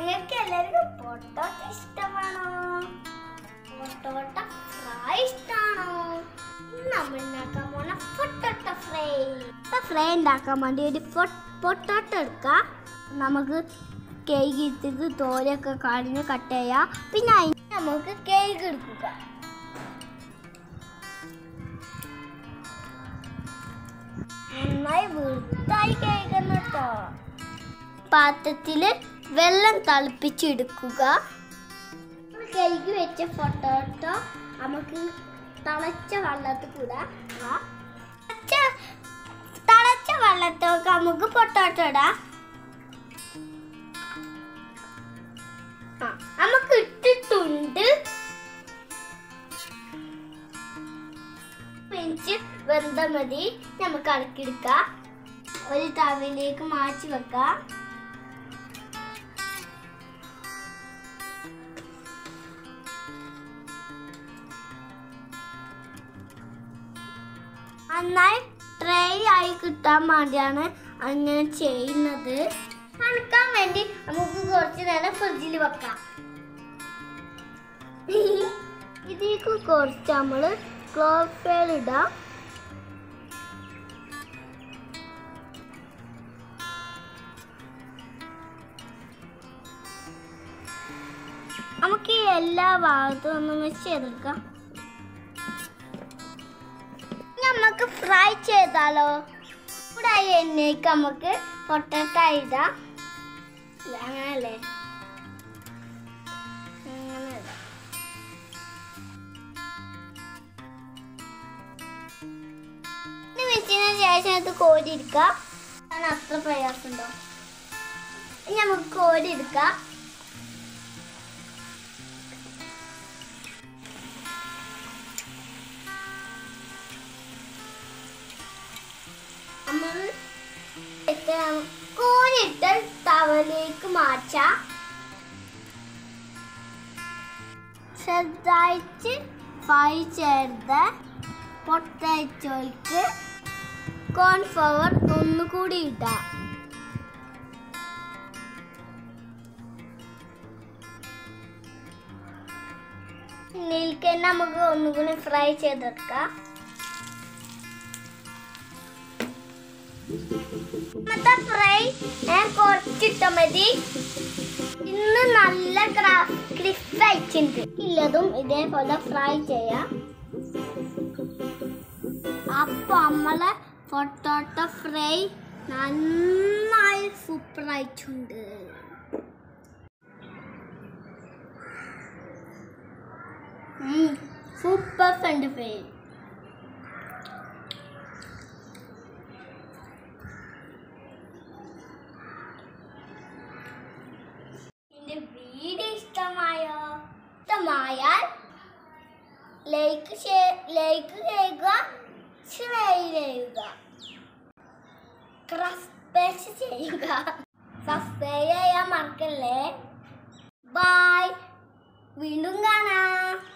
നിങ്ങൾക്ക് എല്ലാവർക്കും പൊട്ടോട്ട ഇഷ്ടമാണോ പൊട്ടോട്ട ഫ്രൈ ഇഷ്ടമാണോ ഇന്ന് നമ്മൾ ഉണ്ടാക്കാൻ പോണ പൊട്ടോട്ട ഫ്രൈ ഇപ്പൊ ഫ്രൈ ഉണ്ടാക്കാൻ വേണ്ടി ഒരു പൊട്ടോട്ട എടുക്കാം നമുക്ക് കേക്ക് ഇട്ടിട്ട് തോലൊക്കെ കളഞ്ഞ് കട്ട് ചെയ്യാം പിന്നെ അതിന് നമുക്ക് കേക്ക് എടുക്കുക നന്നായി വൃത്തായി കേൾക്കണം കേട്ടോ പാത്രത്തില് വെള്ളം തിളപ്പിച്ചെടുക്കുക കഴുകി വെച്ച പൊട്ടോട്ടോ നമുക്ക് തിളച്ച വെള്ളത്തിൽ കൂടെ ഇടാം. തിളച്ച- തിളച്ച വെള്ളത്തൊക്കെ നമുക്ക് പൊട്ടോട്ടോ ഇടാം ആ, നമുക്ക് ഇട്ടിട്ടുണ്ട് മിനിറ്റ് വെന്ത മതി നമുക്ക് ഇളക്കിയെടുക്കാം ഒരു തവിലേക്ക് മാറ്റി വെക്കാം നന്നായി ഡ്രൈ ആയി കിട്ടാൻ വേണ്ടിയാണ് അങ്ങനെ ചെയ്യുന്നത് തണുക്കാൻ വേണ്ടി നമുക്ക് കുറച്ച് നേരം ഫ്രിഡ്ജിൽ വെക്കാം ഇതിലേക്ക് കുറച്ച് നമ്മൾ ക്ലോഫേൽ ഇടാം നമുക്ക് ഈ എല്ലാ ഭാഗത്തും ഒന്ന് മിക്സ് ചെയ്തെടുക്കാം നമുക്ക് ഫ്രൈ ചെയ്താലോ ഇവിടെ ഈ എണ്ണയ്ക്ക് നമുക്ക് പൊട്ടറ്റ ഇടാം ഇല്ല, അങ്ങനല്ലേ അങ്ങനെ ഇടാം. ഇത് വെച്ചതിന് ശേഷം അത് കോരി എടുക്കാം കാരണം അത്ര പ്രയാസമുണ്ടോ ഇനി നമുക്ക് കോരി എടുക്കാം നമ്മൾ കോരിട്ട് തവലേക്ക് മാറ്റാം ചെറുതായിട്ട് ഫ്രൈ ചെയ്ത പൊട്ടാറ്റോയ്ക്ക് കോൺഫ്ലവർ ഒന്നുകൂടി ഇടാം ഇതിലേക്ക് തന്നെ നമുക്ക് ഒന്നുകൂടി ഫ്രൈ ചെയ്തെടുക്കാം ഇന്നത്തെ ഫ്രൈ ഞാൻ കുറച്ചിട്ട മതി ഇന്ന് നല്ല ക്രിസ്പ് ആയിട്ടുണ്ട് ഇല്ലതും ഇതേപോലെ ഫ്രൈ ചെയ്യാം അപ്പൊ നമ്മളെ പൊട്ടോട്ടോ ഫ്രൈ നന്നായി സൂപ്പർ ആയിട്ടുണ്ട് സൂപ്പർ ഫ്രണ്ട് ഫ്രൈ എന്റെ വീഡിയോ ഇഷ്ടമായോ ഇഷ്ടമായാൽ ലൈക്ക് ലൈക്ക് ചെയ്യുക ഷെയർ ചെയ്യുക സബ്സ്ക്രൈബ് ചെയ്യുക സബ്സ്ക്രൈബ് ചെയ്യാൻ മറക്കല്ലേ ബൈ വീണ്ടും കാണാം